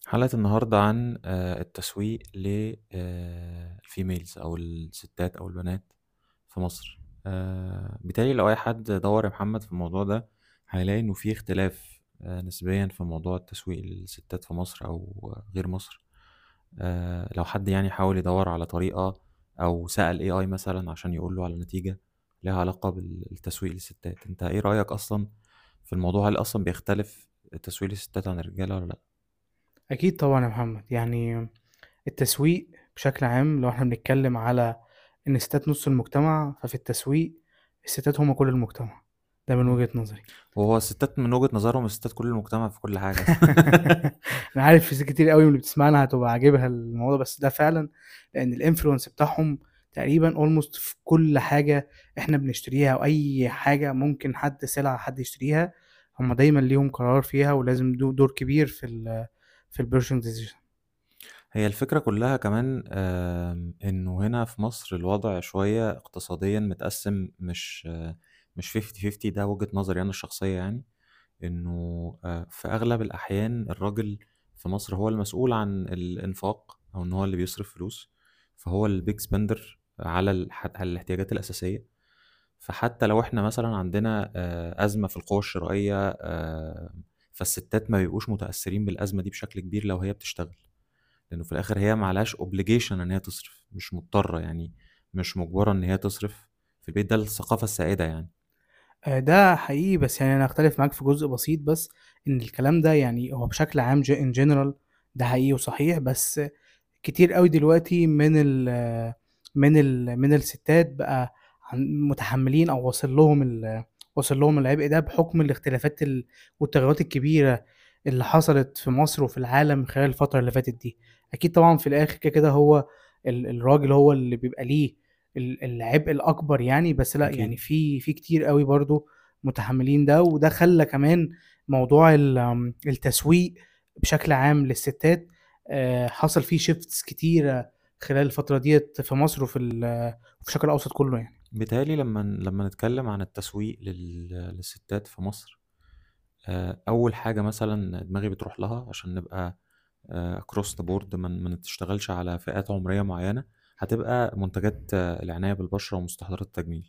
حلقة النهاردة عن آه، التسويق للفيميلز أو الستات أو البنات في مصر آه، بالتالي لو أي حد دور يا محمد في الموضوع ده هيلاقي إنه في اختلاف آه، نسبيا في موضوع التسويق للستات في مصر أو غير مصر لو حد يعني حاول يدور على طريقة أو سأل AI مثلا عشان يقول له على نتيجة لها علاقة بالتسويق للستات أنت إيه رأيك أصلا في الموضوع هل أصلا بيختلف التسويق للستات عن الرجالة ولا لأ؟ أكيد طبعًا يا محمد، يعني التسويق بشكل عام لو إحنا بنتكلم على إن الستات نُص المجتمع، ففي التسويق الستات هم كل المجتمع، ده من وجهة نظري. وهو الستات من وجهة نظرهم الستات كل المجتمع في كل حاجة أنا عارف في ستات كتير أوي من اللي بتسمعنا هتبقى عاجبها الموضوع بس ده فعلًا لإن الinfluence بتاعهم تقريبًا almost في كل حاجة إحنا بنشتريها أو أي حاجة ممكن حد سلعة حد يشتريها، هم دايمًا ليهم قرار فيها ولازم دور كبير في ال في البيرشنج ديسيجن هي الفكرة كلها كمان إنه هنا في مصر الوضع شوية اقتصاديا متقسم مش مش فيفتي فيفتي ده وجهة نظري أنا الشخصية يعني إنه آه، في أغلب الأحيان الراجل في مصر هو المسؤول عن الإنفاق أو إن هو اللي بيصرف فلوس فهو البيج سبندر على على الاحتياجات الأساسية فحتى لو إحنا مثلا عندنا آه، أزمة في القوة الشرائية آه، فالستات ما بيبقوش متأثرين بالأزمة دي بشكل كبير لو هي بتشتغل لأنه في الآخر هي معلهاش اوبليجيشن إن هي تصرف مش مضطرة يعني مش مجبرة إن هي تصرف في البيت ده الثقافة السائدة يعني آه، ده حقيقي بس يعني أنا أختلف معاك في جزء بسيط بس إن الكلام ده يعني هو بشكل عام in general ده حقيقي وصحيح بس كتير أوي دلوقتي من ال من ال من الستات بقى متحملين أو واصل لهم وصل لهم العبء ده بحكم الاختلافات والتغيرات الكبيرة اللي حصلت في مصر وفي العالم خلال الفترة اللي فاتت دي أكيد طبعا في الآخر كده كده هو الراجل هو اللي بيبقى ليه العبء الأكبر يعني بس لا أكيد. يعني في في كتير قوي برضو متحملين ده وده خلى كمان موضوع التسويق بشكل عام للستات آه، حصل فيه شيفتس كتيرة خلال الفترة ديت في مصر وفي وفي الشرق الأوسط كله يعني بيتهيألي لما لما نتكلم عن التسويق للستات في مصر آه، أول حاجة مثلا دماغي بتروح لها عشان نبقى كروس ذا بورد ما نشتغلش على فئات عمرية معينة هتبقى منتجات آه، العناية بالبشرة ومستحضرات التجميل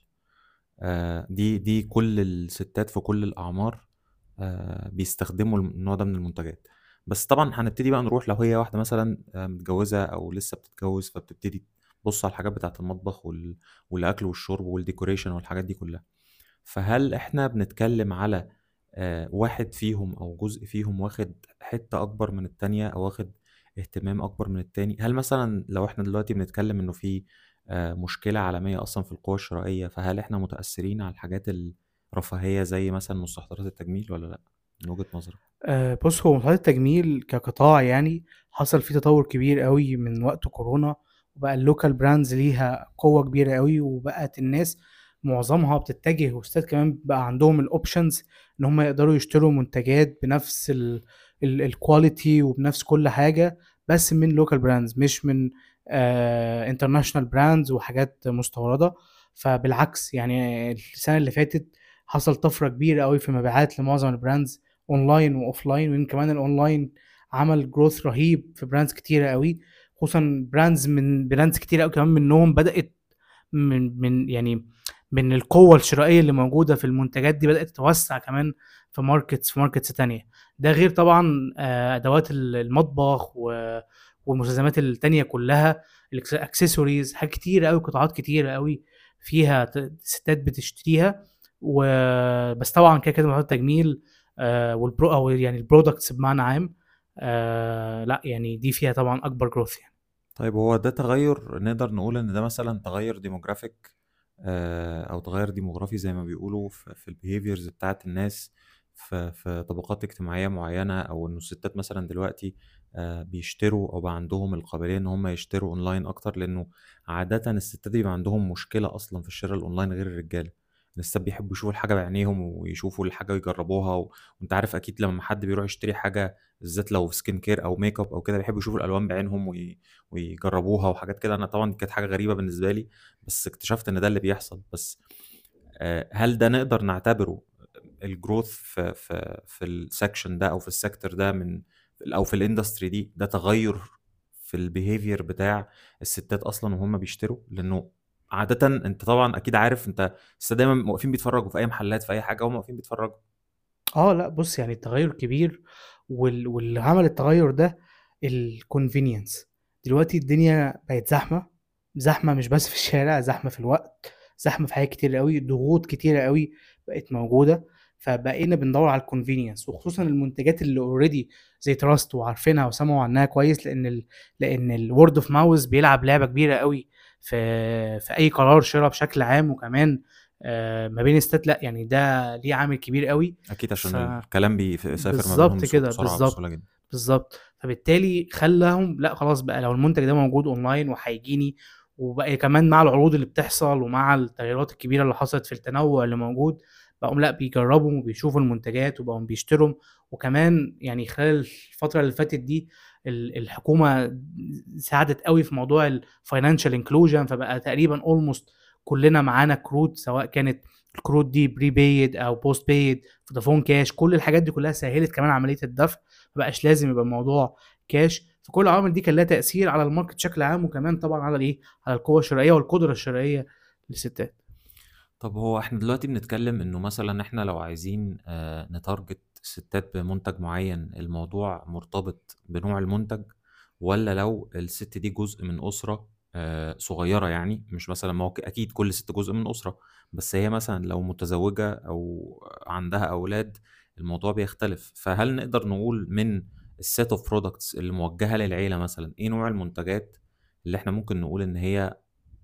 آه، دي دي كل الستات في كل الأعمار بيستخدموا النوع ده من المنتجات بس طبعا هنبتدي بقى نروح لو هي واحدة مثلا متجوزة أو لسه بتتجوز فبتبتدي بص على الحاجات بتاعة المطبخ وال... والأكل والشرب والديكوريشن والحاجات دي كلها فهل إحنا بنتكلم على آه واحد فيهم أو جزء فيهم واخد حتة أكبر من التانية أو واخد اهتمام أكبر من التاني هل مثلا لو إحنا دلوقتي بنتكلم إنه في آه مشكلة عالمية أصلا في القوى الشرائية فهل إحنا متأثرين على الحاجات الرفاهية زي مثلا مستحضرات التجميل ولا لأ من وجهة نظرك؟ آه بص هو مستحضرات التجميل كقطاع يعني حصل فيه تطور كبير قوي من وقت كورونا وبقى اللوكال براندز ليها قوة كبيرة قوي وبقت الناس معظمها بتتجه وستات كمان بقى عندهم الاوبشنز ان هم يقدروا يشتروا منتجات بنفس الكواليتي وبنفس كل حاجة بس من لوكال براندز مش من انترناشونال uh, براندز وحاجات مستوردة فبالعكس يعني السنة اللي فاتت حصل طفرة كبيرة قوي في مبيعات لمعظم البراندز اونلاين واوفلاين ويمكن كمان الاونلاين عمل جروث رهيب في براندز كتيرة قوي خصوصا براندز من براندز كتير قوي كمان منهم بدات من من يعني من القوه الشرائيه اللي موجوده في المنتجات دي بدات تتوسع كمان في ماركتس في ماركتس تانية ده غير طبعا آه، ادوات المطبخ والمستلزمات التانية كلها الاكسسوارز حاجات كتير قوي قطاعات كتيره قوي فيها ستات بتشتريها وبس طبعا كده كده التجميل آه، والبرو او يعني البرودكتس بمعنى عام آه لا يعني دي فيها طبعا اكبر جروث يعني طيب هو ده تغير نقدر نقول ان ده مثلا تغير ديموغرافيك آه او تغير ديموغرافي زي ما بيقولوا في, في البيهيفيرز بتاعت الناس في, في طبقات اجتماعية معينة او انه الستات مثلا دلوقتي آه بيشتروا او بقى عندهم القابلية ان هم يشتروا اونلاين اكتر لانه عادة الستات بيبقى عندهم مشكلة اصلا في الشراء الاونلاين غير الرجالة لسه بيحبوا يشوفوا الحاجة بعينيهم ويشوفوا الحاجة ويجربوها و... وانت عارف اكيد لما حد بيروح يشتري حاجة بالذات لو سكين كير او ميك اب او كده بيحبوا يشوفوا الالوان بعينهم وي... ويجربوها وحاجات كده انا طبعا كانت حاجة غريبة بالنسبة لي بس اكتشفت ان ده اللي بيحصل بس آه، هل ده نقدر نعتبره الجروث في في في السكشن ده او في السيكتور ده من او في الاندستري دي ده تغير في البيهيفير بتاع الستات اصلا وهم بيشتروا لانه عادة انت طبعا اكيد عارف انت الستات دايما واقفين بيتفرجوا في اي محلات في اي حاجة هم واقفين بيتفرجوا آه لأ بُص يعني التغيُّر كبير وال واللي عمل التغيُّر ده الconvenience دلوقتي الدنيا بقت زحمة، زحمة مش بس في الشارع، زحمة في الوقت، زحمة في حاجات كتيرة أوي، ضغوط كتيرة أوي بقت موجودة، فبقينا بندوّر على الconvenience وخصوصًا المنتجات اللي already زي trust وعارفينها وسمعوا عنها كويس لإن ال لإن الword of mouth بيلعب لعبة كبيرة أوي في في أي قرار شِرا بشكل عام وكمان آآ ما بين الستات لأ، يعني ده ليه عامل كبير أوي اكيد عشان ف الكلام بيسافر ما بينهم بالضبط بس- كده، بسرعة بالضبط. بسهولة جدا بالضبط، فبالتالي خلّاهم لأ خلاص بقى لو المنتج ده موجود أونلاين وهيجيني وبقى كمان مع العروض اللي بتحصل ومع التغيرات الكبيرة اللي حصلت في التنوع اللي موجود، بقوا لأ بيجرّبوا وبيشوفوا المنتجات وبقوا بيشتروا، وكمان يعني خلال الفترة اللي فاتت دي ال الحكومة ساعدت أوي في موضوع الfinancial inclusion فبقى تقريبًا almost كلّنا معانا كروت سواء كانت الكروت دي prepaid أو postpaid، فودافون كاش، كل الحاجات دي كلّها سهّلت كمان عملية الدفع، ما بقاش لازم يبقى الموضوع كاش، فكل العوامل دي كان لها تأثير على الmarket بشكل عام وكمان طبعًا على الإيه، على القوة الشرائية والقدرة الشرائية للستات. طب هو احنا دلوقتي بنتكلم انه مثلا احنا لو عايزين آه، نتارجت ستات بمنتج معين الموضوع مرتبط بنوع المنتج ولا لو الست دي جزء من أسرة آه، صغيرة يعني مش مثلا ما هو ك- أكيد كل ست جزء من أسرة بس هي مثلا لو متزوجة أو عندها أولاد الموضوع بيختلف فهل نقدر نقول من السيت اوف برودكتس اللي موجهة للعيلة مثلا ايه نوع المنتجات اللي احنا ممكن نقول ان هي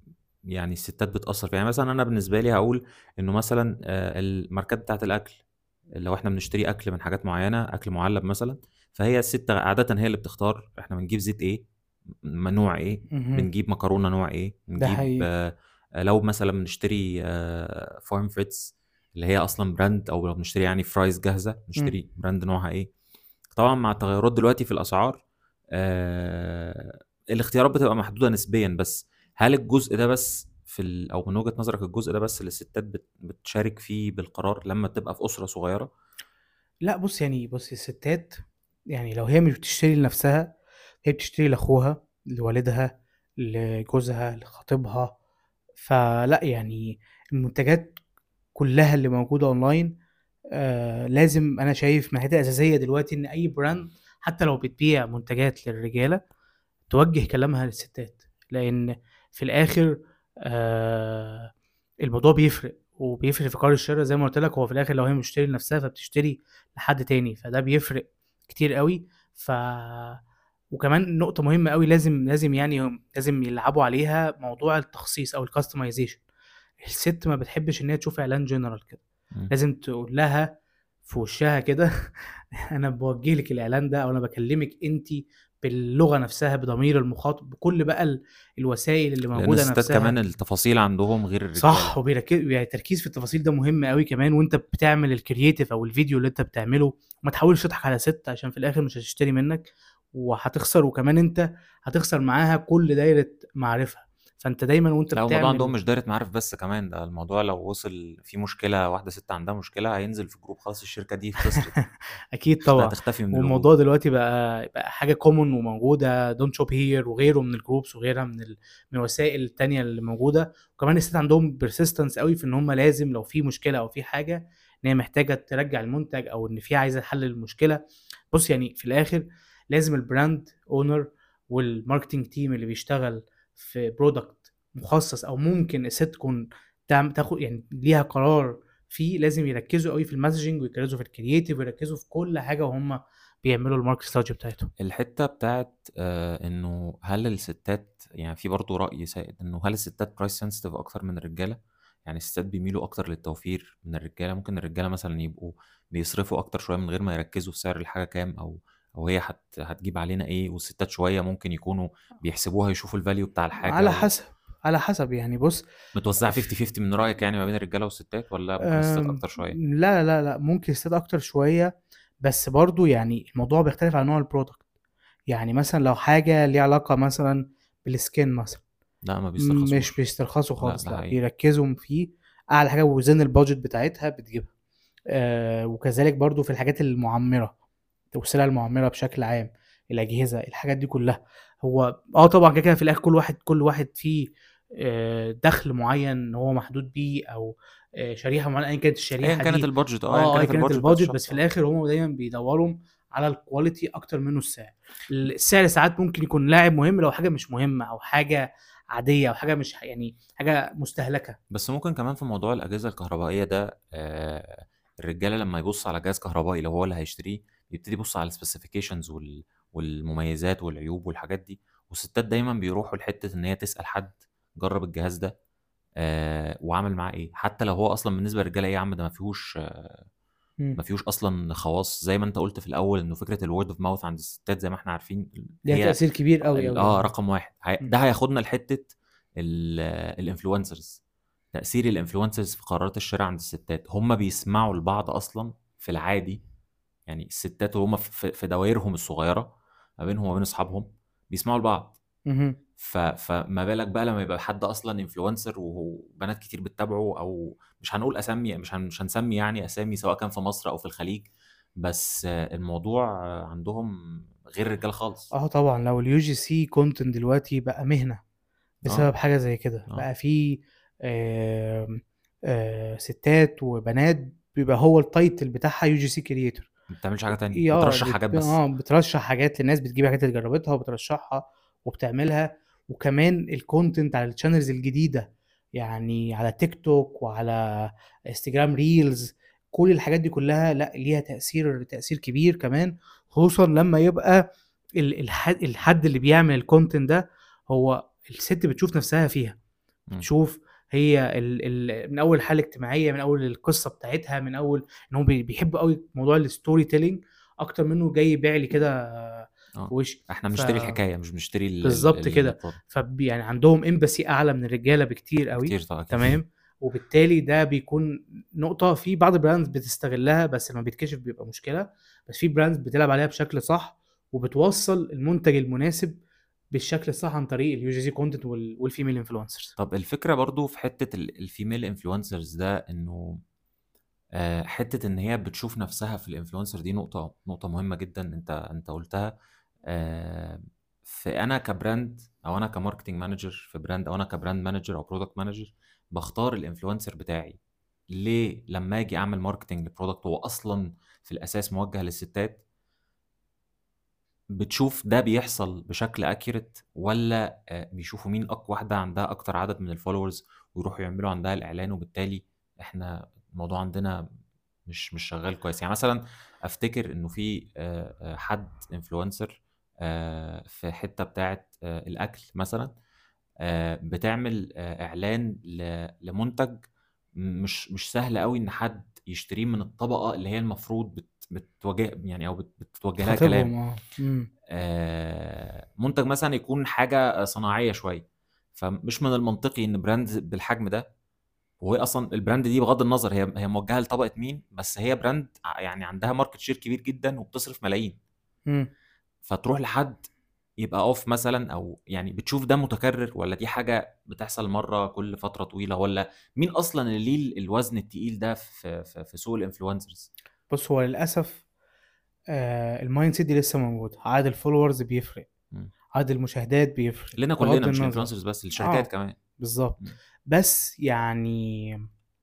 يعني الستات بتأثر فيها يعني مثلا انا بالنسبة لي هقول انه مثلا آه، الماركات بتاعت الاكل لو احنا بنشتري اكل من حاجات معينة اكل معلب مثلا فهي الست عادة هي اللي بتختار احنا بنجيب زيت ايه م- نوع ايه اهم. بنجيب مكرونة نوع ايه ده بنجيب حقيقي. آه، آه، لو مثلا بنشتري فارم فريتس اللي هي اصلا براند او لو بنشتري يعني فرايز جاهزة نشتري براند نوعها ايه طبعا مع التغيرات دلوقتي في الاسعار آه الاختيارات بتبقى محدوده نسبيا بس هل الجزء ده بس في ال... او من وجهه نظرك الجزء ده بس اللي الستات بت... بتشارك فيه بالقرار لما تبقى في اسره صغيره لأ بُص يعني بُص الستات يعني لو هي مش بتشتري لنفسها، هي بتشتري لأخوها، لوالدها، لجوزها، لخطيبها، فلأ يعني المنتجات كلّها اللي موجودة أونلاين آآ لازم أنا شايف من الحاجات الأساسية دلوقتي إن أي براند حتى لو بتبيع منتجات للرجالة، توجّه كلامها للستات، لإن في الآخر آآ الموضوع بيفرق، وبيفرق في قرار الشرا زي ما قُلت لك هو في الآخر لو هي مش بتشتري لنفسها فبتشتري لحد تاني، فده بيفرق كتير أوي، ف وكمان نقطة مهمة أوي لازم لازم يعني هم لازم يلعبوا عليها موضوع التخصيص أو الcustomization الست ما بتحبش إن هي تشوف إعلان general كده، مم. لازم تقول لها في وشها كده أنا باوجه لِك الإعلان ده أو أنا باكلمِك أنتِ باللغة نفسها، بضمير المخاطب، بكل بقى ال الوسائل اللي لان موجودة الستات نفسها. كمان التفاصيل عندهم غير الرجاله صح وبيرك يعني التركيز في التفاصيل ده مهم أوي كمان وأنت بتعمل الcreative أو الفيديو اللي أنت بتعمله، وما تحاولش تضحك على ست عشان في الآخر مش هتشتري منك، وهتخسر وكمان أنت هتخسر معاها كل دايرة معارفها، فأنت دايمًا وأنت لا الموضوع عندهم بتعمل مش دايرة معارف بس كمان ده الموضوع لو وصل في مشكلة واحدة ست عندها مشكلة هينزل في جروب خلاص الشركة دي خسرت أكيد اخت- طبعًا، هتختفي من الوجود والموضوع دلوقتي بقى بقى حاجة common وموجودة don't shop here وغيره من الgroups وغيرها من ال من الوسائل التانية اللي موجودة، وكمان الستات عندهم persistence أوي في إن هُم لازم لو في مشكلة أو في حاجة إن هي محتاجة ترجّع المنتج أو إن في عايزة حل للمشكلة، بُص يعني في الآخر لازم الbrand owner والmarketing team اللي بيشتغل في product مخصص أو ممكن الست تكون تعم تاخد يعني ليها قرار فيه، لازم يركّزوا أوي في الmessaging ويركّزوا في الcreative ويركّزوا في كل حاجة وهُم بيعملوا الmarket strategy بتاعتهم. الحتة بتاعت آه انه هل الستات يعني في برضه رأي سائد انه هل الستات برايس سنسيتيف اكتر من الرجالة يعني الستات بيميلوا اكتر للتوفير من الرجالة ممكن الرجالة مثلا يبقوا بيصرفوا اكتر شوية من غير ما يركزوا في سعر الحاجة كام او او هي هت هتجيب علينا ايه والستات شوية ممكن يكونوا بيحسبوها يشوفوا الفاليو بتاع الحاجة على و... حسب، على حسب يعني بُص متوزعة ف 50 50 من رأيك يعني ما بين الرجالة والستات ولا ممكن الستات آمم اكتر شوية لا، لا، لأ، ممكن الستات أكتر شوية، بس برضه يعني الموضوع بيختلف على نوع الproduct يعني مثلًا لو حاجة ليها علاقة مثلًا بالskin مثلًا، لا ما مش بيسترخصوش بيسترخصوا لا خالص ده لأ، حقيقي بيركّزوا فيه أعلى حاجة وwithin الbudget بتاعتها بتجيبها، آآ وكذلك برضه في الحاجات المُعمّرة، والسلع المعمره بشكل عام الاجهزه الحاجات دي كلها هو اه طبعا كده كده في الاخر كل واحد كل واحد فيه آه، دخل معين هو محدود بيه او آه، شريحه معينه ايا كانت الشريحه ايا كانت دي البادجت اه اه ايا ايا كانت كانت البادجت بتاعت البادجت بس الشخص في الاخر هم دايما بيدوروا على الكواليتي اكتر منه السعر السعر ساعات ممكن يكون لاعب مهم لو حاجه مش مهمه او حاجه عاديه او حاجه مش يعني حاجه مستهلكه بس ممكن كمان في موضوع الأجهزة الكهربائية ده آه، الرجالة لما يبص على جهاز كهربائي لو هو اللي هيشتريه يبتدي يبص على السبيسيفيكيشنز والمميزات والعيوب والحاجات دي والستات دايما بيروحوا لحتة إن هي تسأل حد جرب الجهاز ده آه وعمل معاه إيه حتى لو هو أصلا بالنسبة للرجالة إيه يا عم ده ما فيهوش آه مم. ما فيهوش أصلا خواص زي ما أنت قلت في الأول إنه فكرة الورد اوف ماوث عند الستات زي ما إحنا عارفين ليها هي تاثير كبير قوي ال- قوي اه يعني رقم واحد هي- مم. ده هياخدنا لحته الانفلونسرز تاثير الانفلونسرز في قرارات الشراء عند الستات هم بيسمعوا لبعض اصلا في العادي يعني الستات وهم في في دوائرهم الصغيره ما بينهم وما بين اصحابهم بيسمعوا لبعض مهم. ف... فما بالك بقى لما يبقى حد اصلا انفلونسر وبنات كتير بتتابعه او مش هنقول اسامي مش هن... مش هنسمي يعني اسامي سواء كان في مصر او في الخليج بس آه، الموضوع آه، عندهم غير الرجاله خالص اه طبعا لو اليو جي سي كونتنت دلوقتي بقى مهنه بسبب اه حاجه زي كده اه بقى في آم، آه، ستات وبنات بيبقى هو التايتل بتاعها يو جي سي كريتور ما بتعملش حاجه تانية اه بترشح بت... حاجات بس اه بترشح حاجات للناس بتجيب حاجات اللي جربتها وبترشحها وبتعملها وكمان الكونتنت على الشانلز الجديده يعني على تيك توك وعلى انستجرام ريلز كل الحاجات دي كلها لا ليها تاثير تاثير كبير كمان خصوصا لما يبقى ال- الحد, الحد اللي بيعمل الكونتنت ده هو الست بتشوف نفسها فيها مم. تشوف هي ال ال من اول حاله اجتماعيه من اول القصه بتاعتها من اول ان هو بي- بيحب قوي موضوع الستوري تيلينج اكتر منه جاي يبيع لي كده في اه وشي احنا ف بنشتري الحكايه مش بنشتري ال ال بالظبط ال كده البرودكت ف يعني عندهم امباسي اعلى من الرجاله بكتير قوي كتير طبعا اكيد تمام وبالتالي ده بيكون نقطه في بعض البراندز بتستغلها بس لما بيتكشف بيبقى مشكله بس في براندز بتلعب عليها بشكل صح وبتوصل المنتج المناسب بالشكل الصح عن طريق اليو جي سي كونتنت والفيميل انفلونسرز طب الفكره برضو في حته الفيميل انفلونسرز ده انه آه، حته ان هي بتشوف نفسها في الانفلونسر دي نقطه نقطه مهمه جدا انت انت قلتها آه، في انا كبراند او انا كماركتنج مانجر في براند او انا كبراند مانجر او برودكت مانجر بختار الانفلونسر بتاعي ليه لما اجي اعمل ماركتنج لبرودكت هو اصلا في الاساس موجه للستات بتشوف ده بيحصل بشكل اكيوريت ولا آه، بيشوفوا مين اقوى واحده عندها اكتر عدد من الفولورز ويروحوا يعملوا عندها الاعلان وبالتالي احنا الموضوع عندنا مش مش شغال كويس يعني مثلا افتكر انه في آه، آه، حد انفلونسر في حته بتاعه آه، الاكل مثلا آه، بتعمل آه، اعلان ل- لمنتج مش مش سهل قوي ان حد يشتريه من الطبقه اللي هي المفروض بت بتواجه يعني او بت- بتتوجه لها خاطبهم كلام اه امم آه، منتج مثلا يكون حاجه صناعيه شويه فمش من المنطقي ان براند بالحجم ده وهي اصلا البراند دي بغض النظر هي هي موجهه لطبقه مين بس هي براند ع- يعني عندها ماركت شير كبير جدا وبتصرف ملايين امم فتروح لحد يبقى اوف مثلا او يعني بتشوف ده متكرر ولا دي حاجه بتحصل مره كل فتره طويله ولا مين اصلا اللي ليه الوزن التقيل ده في في, في سوق الانفلونسرز بص هو للاسف آه المايند سيت دي لسه موجوده عدد الفولورز بيفرق مم. عدد المشاهدات بيفرق لنا بغض كلنا مش النظر الانفلونسرز بس الشركات اه كمان بالظبط مم. بس يعني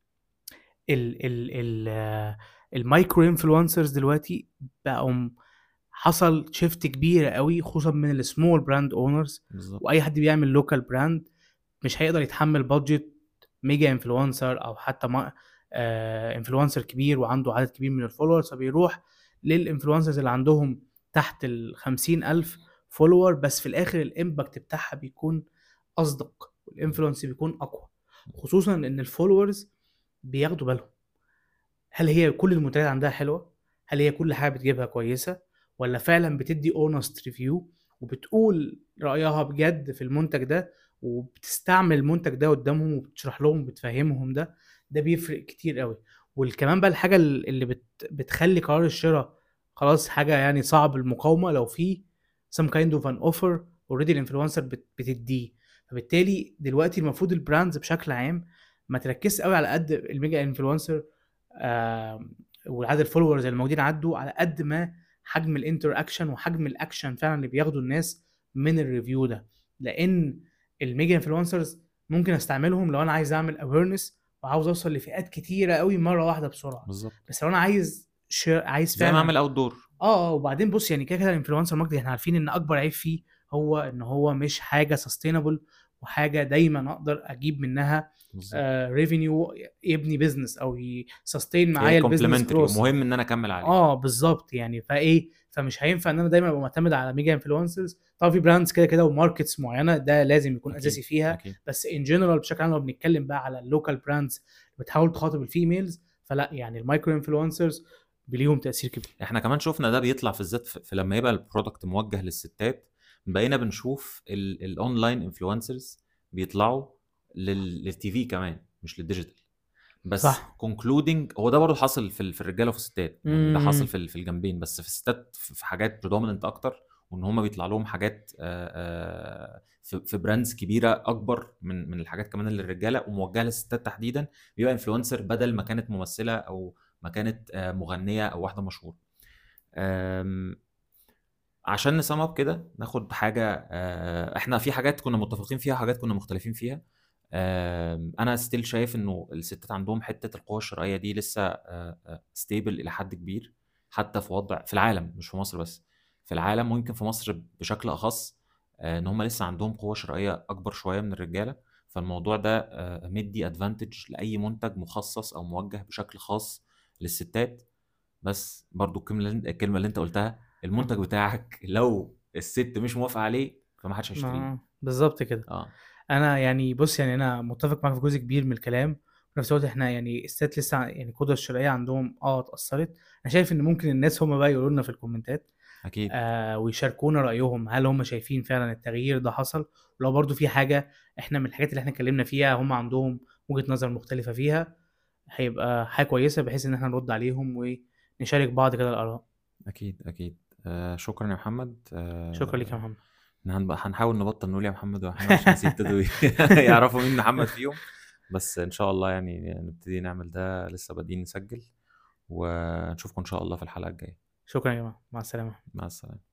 ال ال ال آه، المايكرو انفلونسرز دلوقتي بقوا حصل شيفت كبير قوي خصوصا من السمول براند اونرز بالظبط واي حد بيعمل لوكال براند مش هيقدر يتحمل بادجت ميجا انفلونسر او حتى ما آه انفلونسر كبير وعنده عدد كبير من الفولورز فبيروح للانفلونسرز اللي عندهم تحت ال 50 الف فولور بس في الاخر الامباكت بتاعها بيكون اصدق والانفلونس بيكون اقوى خصوصا ان الفولورز بياخدوا بالهم هل هي كل المنتجات عندها حلوه هل هي كل حاجه بتجيبها كويسه ولا فعلا بتدي اونست ريفيو وبتقول رايها بجد في المنتج ده وبتستعمل المنتج ده قدامهم وبتشرح لهم وبتفهمهم ده ده بيفرق كتير قوي والكمان بقى الحاجه اللي بت بتخلي قرار الشراء خلاص حاجه يعني صعب المقاومه لو في some kind of an offer already الانفلونسر بت بتديه فبالتالي دلوقتي المفروض البراندز بشكل عام ما تركزش قوي على قد الميجا انفلونسر آه وعدد الفولورز الموجودين عنده على قد ما حجم الانتر اكشن وحجم الاكشن فعلا اللي بياخدوا الناس من الريفيو ده لان الميجا انفلونسرز ممكن استعملهم لو انا عايز اعمل اويرنس وعاوز اوصل لفئات كتيره قوي مره واحده بسرعه بالظبط بس لو انا عايز شير عايز زي ما فعلا اعمل اوت دور اه اه وبعدين بص يعني كده كده الانفلونسر ماركتنج احنا عارفين ان اكبر عيب فيه هو ان هو مش حاجه سستينبل وحاجه دايما اقدر اجيب منها بالظبط ريفينيو يبني بزنس او يسستين معايا هي البيزنس كومبلمنتري جروث ومهم ان انا اكمل عليه اه بالظبط يعني فايه فمش هينفع ان انا دايما ابقى معتمد على ميجا انفلونسرز طبعا في براندز كده كده وماركتس معينه ده لازم يكون أكيد، اساسي فيها اكيد بس ان جنرال بشكل عام لو بنتكلم بقى على اللوكال براندز بتحاول تخاطب الفيميلز فلا يعني المايكرو انفلونسرز بليهم تاثير كبير احنا كمان شفنا ده بيطلع في الذات في في لما يبقى البرودكت موجه للستات بقينا بنشوف ال- الاونلاين انفلونسرز بيطلعوا لل- للتي في كمان مش للديجيتال بس صح. كونكلودنج هو ده برضه حاصل في ال- في الرجاله وفي الستات يعني ده مم. حاصل في ال- في الجنبين بس في الستات في في حاجات بريدوميننت اكتر وان هم بيطلع لهم حاجات آه، آه، في في براندز كبيره اكبر من من الحاجات كمان اللي للرجاله وموجهه للستات تحديدا بيبقى انفلونسر بدل ما كانت ممثله او ما كانت آه، مغنيه او واحده مشهوره أم، عشان نسم اب كده ناخد حاجه آه، احنا في حاجات كنا متفقين فيها وحاجات كنا مختلفين فيها آم، انا ستيل شايف انه الستات عندهم حته القوه الشرعيه دي لسه ستيبل الى حد كبير حتى في وضع في العالم مش في مصر بس في العالم ويمكن في مصر بشكل اخص آه، ان هم لسه عندهم قوه شرائيه اكبر شويه من الرجاله فالموضوع ده آه، مدي ادفانتج لاي منتج مخصص او موجه بشكل خاص للستات بس برضو الكلمه اللي الكلمة اللي انت قلتها المنتج بتاعك لو الست مش موافقه عليه فما حدش هيشتريه ما- بالظبط كده اه انا يعني بص يعني انا متفق معاك في جزء كبير من الكلام في نفس الوقت احنا يعني الستات لسه ع- يعني القدره الشرائيه عندهم اه اتاثرت انا شايف ان ممكن الناس هم بقى يقولوا لنا في الكومنتات اكيد آه ويشاركونا رايهم هل هم شايفين فعلا التغيير ده حصل ولو برضو في حاجه احنا من الحاجات اللي احنا اتكلمنا فيها هم عندهم وجهه نظر مختلفه فيها هيبقى حاجه كويسه بحيث ان احنا نرد عليهم ونشارك بعض كده الاراء اكيد اكيد آه شكرا يا محمد آه شكرا لك يا محمد هنبقى هنحاول نبطل نقول يا محمد واحنا عشان الناس يبتدوا يعرفوا مين محمد فيهم بس ان شاء الله يعني نبتدي نعمل ده لسه بادئين نسجل ونشوفكم ان شاء الله في الحلقه الجايه شكرا يا جماعه مع السلامه مع السلامه